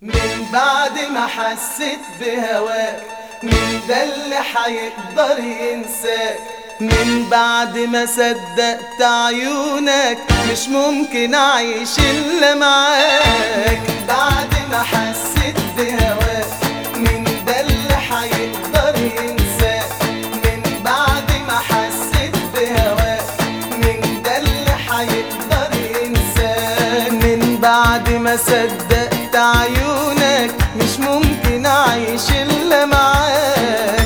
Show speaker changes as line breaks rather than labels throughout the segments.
من بعد ما حسيت بهواك مين ده اللي حيقدر ينساك من بعد ما صدقت عيونك مش ممكن اعيش الا معاك بعد ما حسيت بهواك مين ده اللي حيقدر ينساك من بعد ما حسيت بهواك مين ده اللي حيقدر ينساك من بعد ما صدقت عيونك مش ممكن اعيش الا معاك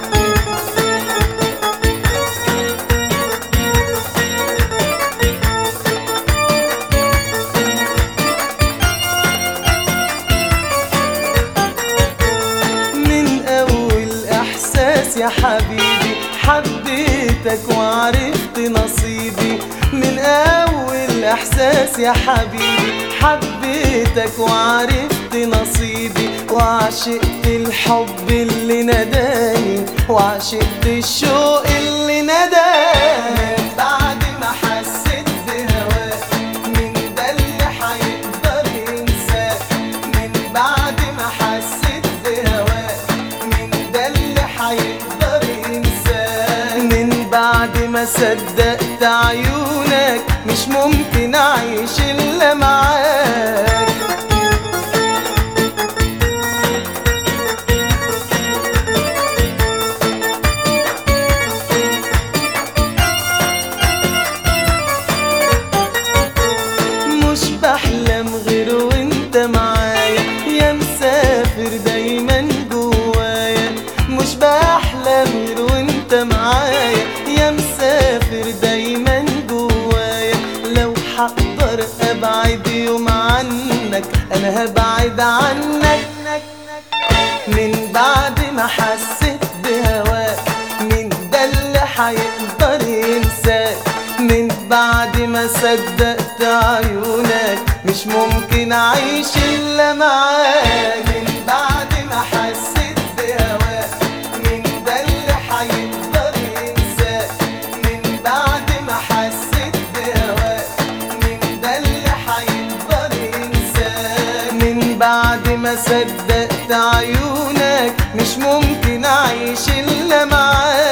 من اول احساس يا حبيبي حبيتك وعرفت نصيبي من اول احساس يا حبيبي حبيتك وعرفت نصيبي وعشقت الحب اللي نداني وعشقت الشوق اللي نداني بعد ما حسيت بهواك مين ده اللي حيقدر ينساك من بعد ما حسيت بهواك مين ده اللي حيقدر ينساك من بعد ما صدقت عيونك مش ممكن اعيش الا معاك مش بحلم غير وانت معايا يا مسافر دايما جوايا مش بحلم غير وانت معايا يا مسافر دايما جوايا لو حقدر ابعد يوم عنك انا هبعد عنك من بعد ما حسيت بهواك مين ده اللي حيقدر ينساك من بعد ما صدقت عيونك مش ممكن اعيش الا معاك من بعد ما حسيت بهواك مين ده اللي حيقدر ينساك من بعد ما حسيت بهواك مين ده اللي حيقدر ينساك من بعد ما صدقت عيونك مش ممكن اعيش الا معاك